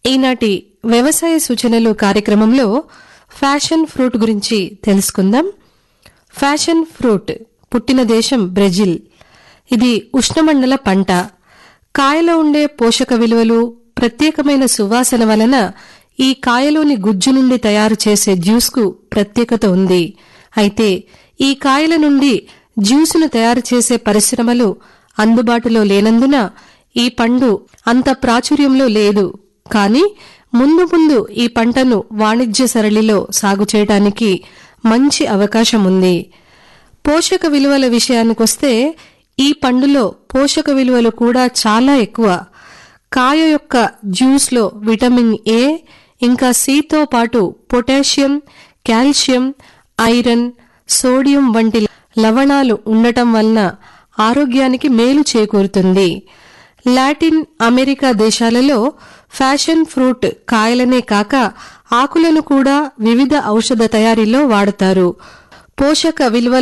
ఈనాటి వ్యవసాయ సూచనలు కార్యక్రమంలో ఫ్యాషన్ ఫ్రూట్ గురించి తెలుసుకుందాం ఫ్యాషన్ ఫ్రూట్ పుట్టిన దేశం బ్రెజిల్ ఇది ఉష్ణమండల పంట కాయలో ఉండే పోషక విలువలు ప్రత్యేకమైన సువాసన వలన ఈ కాయలోని గుజ్జు నుండి తయారు చేసే జ్యూస్కు ప్రత్యేకత ఉంది అయితే ఈ కాయల నుండి జ్యూసును తయారు చేసే పరిశ్రమలు అందుబాటులో లేనందున ఈ పండు అంత ప్రాచుర్యంలో లేదు కానీ ముందు ముందు ఈ పంటను వాణిజ్య సరళిలో సాగు చేయడానికి మంచి అవకాశం ఉంది పోషక విలువల విషయానికొస్తే ఈ పండులో పోషక విలువలు కూడా చాలా ఎక్కువ కాయ యొక్క జ్యూస్లో విటమిన్ ఏ ఇంకా సితో పాటు పొటాషియం కాల్షియం ఐరన్ సోడియం వంటి లవణాలు ఉండటం వలన ఆరోగ్యానికి మేలు చేకూరుతుంది లాటిన్ అమెరికా దేశాలలో ఫ్యాషన్ ఫ్రూట్ కాయలనే కాక ఆకులను కూడా వివిధ ఔషధ తయారీలో వాడతారు పోషక విలువల